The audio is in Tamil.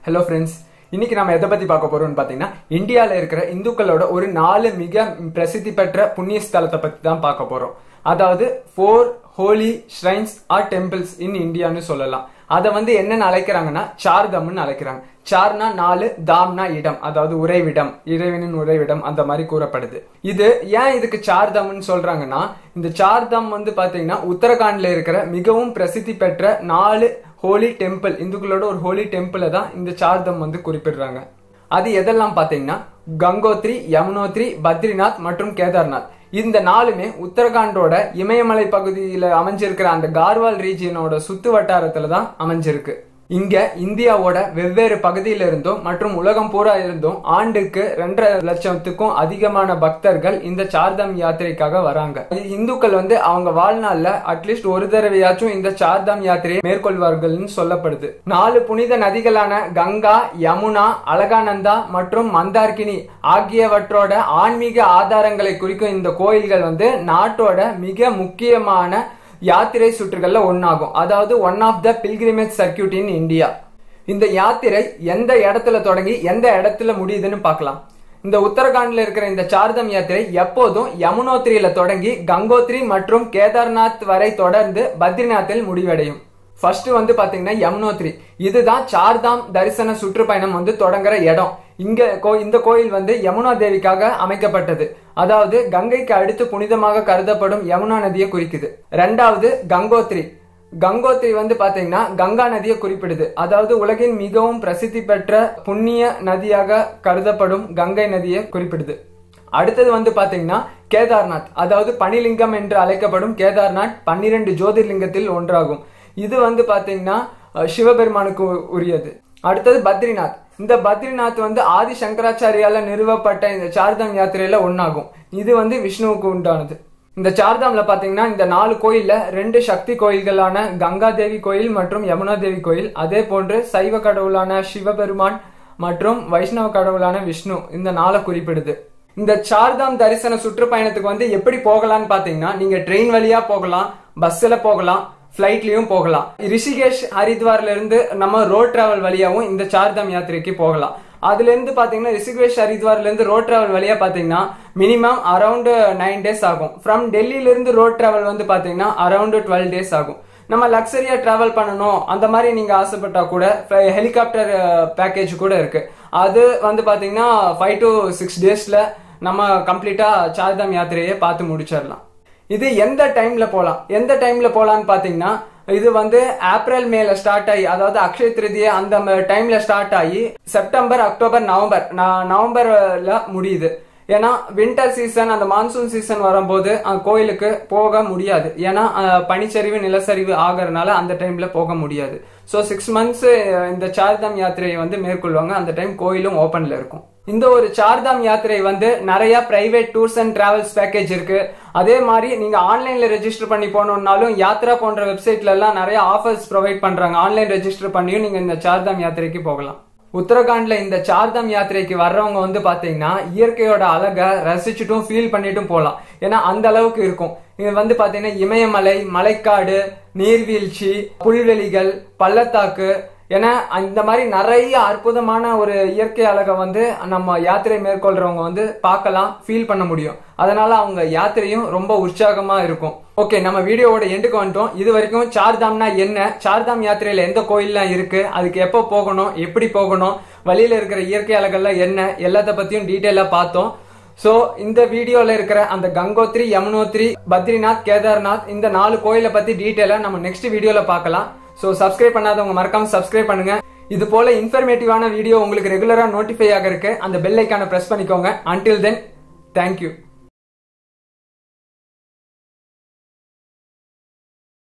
ஹலோ ஃப்ரெண்ட்ஸ் இன்னைக்கு நம்ம எதை பத்தி பார்க்க போறோம்னு பாத்தீங்கன்னா இந்தியால இருக்கிற இந்துக்களோட ஒரு நாலு மிக பிரசித்தி பெற்ற புண்ணிய ஸ்தலத்தை பத்தி தான் பார்க்க போறோம் அதாவது four holy shrines or temples in இந்தியான்னு சொல்லலாம் அதை வந்து என்னன்னு அழைக்கிறாங்கன்னா சார்தம்னு அழைக்கிறாங்க சார்னா நாலு தாம்னா இடம் அதாவது உறைவிடம் இறைவனின் உறைவிடம் அந்த மாதிரி கூறப்படுது இது ஏன் இதுக்கு சார்தம்னு சொல்றாங்கன்னா இந்த சார்தம் வந்து பாத்தீங்கன்னா உத்தரகாண்ட்ல இருக்கிற மிகவும் பிரசித்தி பெற்ற நாலு ஹோலி டெம்பிள் இந்துக்களோட ஒரு ஹோலி டெம்பிளை தான் இந்த சார்தம் வந்து குறிப்பிடுறாங்க அது எதெல்லாம் பாத்தீங்கன்னா கங்கோத்ரி யமுனோத்ரி பத்ரிநாத் மற்றும் கேதார்நாத் இந்த நாலுமே உத்தரகாண்டோட இமயமலை பகுதியில அமைஞ்சிருக்கிற அந்த கார்வால் ரீஜியனோட சுத்து வட்டாரத்துல தான் அமைஞ்சிருக்கு இங்க இந்தியாவோட வெவ்வேறு பகுதியில இருந்தும் மற்றும் உலகம் பூரா இருந்தும் ஆண்டுக்கு ரெண்டரை லட்சத்துக்கும் அதிகமான பக்தர்கள் இந்த சார்தாம் யாத்திரைக்காக வராங்க இந்துக்கள் வந்து அவங்க வாழ்நாள்ல அட்லீஸ்ட் ஒரு தடவையாச்சும் இந்த சார்தாம் யாத்திரையை மேற்கொள்வார்கள்னு சொல்லப்படுது நாலு புனித நதிகளான கங்கா யமுனா அலகானந்தா மற்றும் மந்தார்கினி ஆகியவற்றோட ஆன்மீக ஆதாரங்களை குறிக்கும் இந்த கோயில்கள் வந்து நாட்டோட மிக முக்கியமான யாத்திரை சுற்றுகள்ல ஒன்னாகும் அதாவது one of the pilgrimage circuit in India இந்த யாத்திரை எந்த இடத்துல தொடங்கி எந்த இடத்துல முடியுதுன்னு பார்க்கலாம் இந்த உத்தரகாண்ட்ல இருக்கிற இந்த சார்தம் யாத்திரை எப்போதும் யமுனோத்ரியில தொடங்கி கங்கோத்ரி மற்றும் கேதார்நாத் வரை தொடர்ந்து பத்ரிநாத்தில் முடிவடையும் ஃபர்ஸ்ட் வந்து பாத்தீங்கன்னா யமுனோத்ரி இதுதான் சார்தாம் தரிசன சுற்றுப்பயணம் வந்து தொடங்குற இடம் இங்க இந்த கோயில் வந்து யமுனா தேவிக்காக அமைக்கப்பட்டது அதாவது கங்கைக்கு அடுத்து புனிதமாக கருதப்படும் யமுனா நதியை குறிக்குது ரெண்டாவது கங்கோத்ரி கங்கோத்ரி வந்து பாத்தீங்கன்னா கங்கா நதியை குறிப்பிடுது அதாவது உலகின் மிகவும் பிரசித்தி பெற்ற புண்ணிய நதியாக கருதப்படும் கங்கை நதியை குறிப்பிடுது அடுத்தது வந்து பாத்தீங்கன்னா கேதார்நாத் அதாவது பனிலிங்கம் என்று அழைக்கப்படும் கேதார்நாத் பன்னிரண்டு ஜோதிர்லிங்கத்தில் ஒன்றாகும் இது வந்து பாத்தீங்கன்னா சிவபெருமானுக்கு உரியது அடுத்தது பத்ரிநாத் இந்த பத்ரிநாத் வந்து ஆதி சங்கராச்சாரியால நிறுவப்பட்ட இந்த சார்தாம் யாத்திரையில ஒன்னாகும் இது வந்து விஷ்ணுவுக்கு உண்டானது இந்த சார்தாம்ல பாத்தீங்கன்னா இந்த நாலு கோயில்ல ரெண்டு சக்தி கோயில்களான கங்கா தேவி கோயில் மற்றும் யமுனா தேவி கோயில் அதே போன்று சைவ கடவுளான சிவபெருமான் மற்றும் வைஷ்ணவ கடவுளான விஷ்ணு இந்த நாளை குறிப்பிடுது இந்த சார்தாம் தரிசன சுற்றுப்பயணத்துக்கு வந்து எப்படி போகலாம்னு பாத்தீங்கன்னா நீங்க ட்ரெயின் வழியா போகலாம் பஸ்ல போகலாம் ஃபிளைட்லயும் போகலாம் ரிஷிகேஷ் ஹரித்வார்ல இருந்து நம்ம ரோட் டிராவல் வழியாவும் இந்த சார்தாம் யாத்திரைக்கு போகலாம் அதுல இருந்து பாத்தீங்கன்னா ரிஷிகேஷ் ஹரித்வார்ல இருந்து ரோட் டிராவல் வழியா பாத்தீங்கன்னா மினிமம் அரௌண்ட் நைன் டேஸ் ஆகும் ஃப்ரம் டெல்லியில இருந்து ரோட் டிராவல் வந்து பாத்தீங்கன்னா அரௌண்ட் டுவெல் டேஸ் ஆகும் நம்ம லக்ஸரியா டிராவல் பண்ணணும் அந்த மாதிரி நீங்க ஆசைப்பட்டா கூட ஹெலிகாப்டர் பேக்கேஜ் கூட இருக்கு அது வந்து பாத்தீங்கன்னா ஃபைவ் டு சிக்ஸ் டேஸ்ல நம்ம கம்ப்ளீட்டா சார்தாம் யாத்திரையை பார்த்து முடிச்சிடலாம் இது எந்த டைம்ல போலாம் எந்த டைம்ல போலான்னு பாத்தீங்கன்னா இது வந்து ஏப்ரல் மேல ஸ்டார்ட் ஆகி அதாவது அக்ஷய திருதியை அந்த டைம்ல ஸ்டார்ட் ஆகி செப்டம்பர் அக்டோபர் நவம்பர் நவம்பர்ல முடியுது ஏன்னா வின்டர் சீசன் அந்த மான்சூன் சீசன் வரும்போது கோயிலுக்கு போக முடியாது ஏன்னா பனிச்சரிவு நிலச்சரிவு ஆகிறதுனால அந்த டைம்ல போக முடியாது ஸோ சிக்ஸ் மந்த்ஸ் இந்த சார்தாம் யாத்திரையை வந்து மேற்கொள்வாங்க அந்த டைம் கோயிலும் ஓப்பன்ல இருக்கும் இந்த ஒரு சார்தாம் யாத்திரை வந்து நிறைய private tours and travels package இருக்கு அதே மாதிரி நீங்க ஆன்லைன்ல ரெஜிஸ்டர் பண்ணி போனோம்னாலும் யாத்ரா போன்ற வெப்சைட்ல எல்லாம் நிறைய ஆஃபர்ஸ் ப்ரொவைட் பண்றாங்க ஆன்லைன் ரெஜிஸ்டர் பண்ணியும் நீங்க இந்த சார்தாம் யாத்திரைக்கு போகலாம் உத்தரகாண்ட்ல இந்த சார்தாம் யாத்திரைக்கு வர்றவங்க வந்து பாத்தீங்கன்னா இயற்கையோட அழகை ரசிச்சுட்டும் ஃபீல் பண்ணிட்டும் போகலாம் ஏன்னா அந்த அளவுக்கு இருக்கும் இது வந்து பாத்தீங்கன்னா இமயமலை மலைக்காடு நீர்வீழ்ச்சி புல்வெளிகள் பள்ளத்தாக்கு ஏன்னா இந்த மாதிரி நிறைய அற்புதமான ஒரு இயற்கை அழகை வந்து நம்ம யாத்திரை மேற்கொள்றவங்க வந்து பார்க்கலாம் ஃபீல் பண்ண முடியும் அதனால அவங்க யாத்திரையும் ரொம்ப உற்சாகமா இருக்கும் ஓகே நம்ம வீடியோவோட எண்டுக்கு வந்துட்டோம் இது வரைக்கும் சார்தாம்னா என்ன சார்தாம் யாத்திரையில எந்த கோயில்லாம் இருக்கு அதுக்கு எப்போ போகணும் எப்படி போகணும் வழியில இருக்கிற இயற்கை அழகெல்லாம் என்ன எல்லாத்த பத்தியும் டீட்டெயிலா பார்த்தோம் சோ இந்த வீடியோல இருக்கிற அந்த கங்கோத்ரி யமுனோத்ரி பத்ரிநாத் கேதார்நாத் இந்த நாலு கோயிலை பத்தி டீட்டெயிலா நம்ம நெக்ஸ்ட் வீடியோல பார்க்கலாம் ஸோ சப்ஸ்கிரைப் பண்ணாதவங்க மறக்காம சப்ஸ்கிரைப் பண்ணுங்க இது போல இன்ஃபர்மேட்டிவான வீடியோ உங்களுக்கு ரெகுலரா நோட்டிஃபை ஆக இருக்கு அந்த பெல் ஐக்கான பிரஸ் பண்ணிக்கோங்க அன்டில் தென் தேங்க்யூ